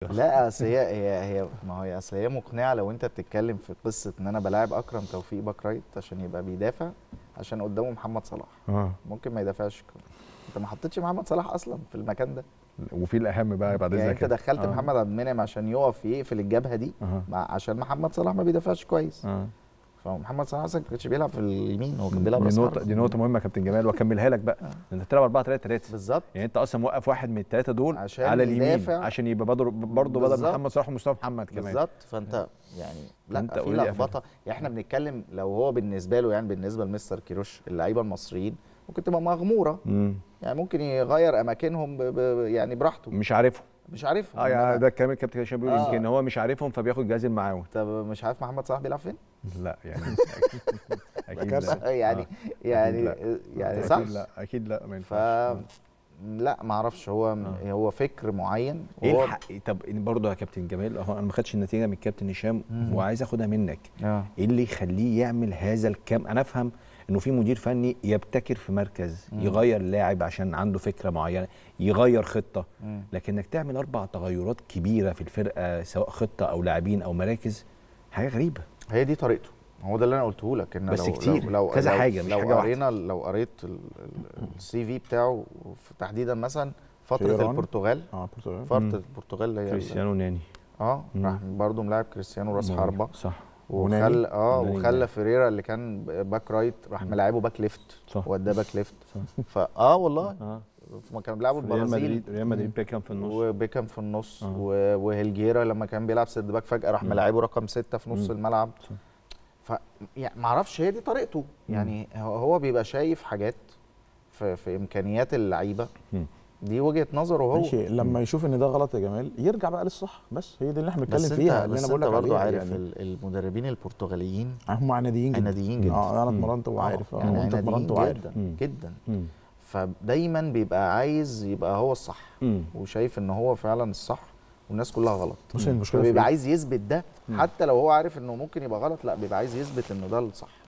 لا اصل هي هي هي ما هي اصل هي مقنعه لو انت بتتكلم في قصه ان انا بلاعب اكرم توفيق باك رايت عشان يبقى بيدافع عشان قدامه محمد صلاح اه ممكن ما يدافعش انت ما حطيتش محمد صلاح اصلا في المكان ده وفي الاهم بقى بعد يعني اذنك انت دخلت آه. محمد عبد المنعم عشان يقف يقفل الجبهه دي آه. مع عشان محمد صلاح ما بيدافعش كويس اه فمحمد صلاح اصلا ما كانش بيلعب في اليمين هو كان بيلعب دي راس نقطة حربة. دي نقطة مهمة يا كابتن جمال واكملها لك بقى انت بتلعب 4 3 3 بالظبط يعني انت اصلا موقف واحد من الثلاثة دول عشان على اليمين يدافع. عشان يبقى برضه برضه بدل بالظبط. محمد صلاح ومصطفى محمد كمان بالظبط فانت يعني فأنت لا في already لخبطه يعني احنا بنتكلم لو هو بالنسبه له يعني بالنسبه لمستر كيروش اللعيبه المصريين ممكن تبقى مغموره مم. يعني ممكن يغير اماكنهم ب ب يعني براحته مش عارفهم مش عارفهم اه يعني إنما- ده الكلام الكابتن هشام بيقول آه. يمكن هو مش عارفهم فبياخد جهاز المعاون طب مش عارف محمد صلاح بيلعب فين؟ لا يعني اكيد كارثة. لا يعني آه. يعني لا. يعني صح؟ اكيد لا اكيد لا ما ف ينفعش لا ما اعرفش هو هو فكر معين ايه وهو- الحق طب برضه يا كابتن جمال اهو انا ما خدتش النتيجه من الكابتن هشام مم. وعايز اخدها منك اه ايه اللي يخليه يعمل هذا الكم انا افهم انه في مدير فني يبتكر في مركز مم. يغير لاعب عشان عنده فكره معينه يغير خطه مم. لكن انك تعمل اربع تغيرات كبيره في الفرقه سواء خطه او لاعبين او مراكز حاجه غريبه هي دي طريقته هو ده اللي انا قلته لك ان بس لو كتير، لو لو كذا لو حاجة، مش لو حاجة واحدة. قرينا لو قريت السي في بتاعه في- تحديدا مثلا فتره إيران. البرتغال اه برتغال فتره مم. البرتغال اللي هي ال- كريستيانو ناني اه مم. راح برضه ملاعب كريستيانو راس حربه صح وناني. وخلى اه وناني وخلى ده. فيريرا اللي كان باك رايت راح ملاعبه باك ليفت صح. وداه باك ليفت صح. فاه والله اه ما كانوا بيلعبوا ريال البرازيل مدريد ريال مدريد بيكهام في النص وبيكهام في النص آه. و- وهيلجيرا لما كان بيلعب سيرد باك فجاه راح مم. ملاعبه رقم ستة في نص مم. الملعب صح. ف يعني ما اعرفش هي دي طريقته مم. يعني هو هو بيبقى شايف حاجات في, في امكانيات اللعيبه مم. دي وجهه نظره هو ماشي لما يشوف ان ده غلط يا جمال يرجع بقى للصح بس هي دي اللي احنا بس بنتكلم انت فيها اللي بس انا بقول انت لك برضه عليها عارف يعني ال- المدربين البرتغاليين هم عناديين جدا عناديين جدا اه انا مم. اتمرنت وعارف آه، اه يعني وانت اتمرنت عناديين وعارف جدا مم. جدا مم. فدايما بيبقى عايز يبقى هو الصح مم. وشايف ان هو فعلا الصح والناس كلها غلط بص المشكله في فبيبقى إيه؟ عايز يثبت ده حتى لو هو عارف انه ممكن يبقى غلط لا بيبقى عايز يثبت انه ده الصح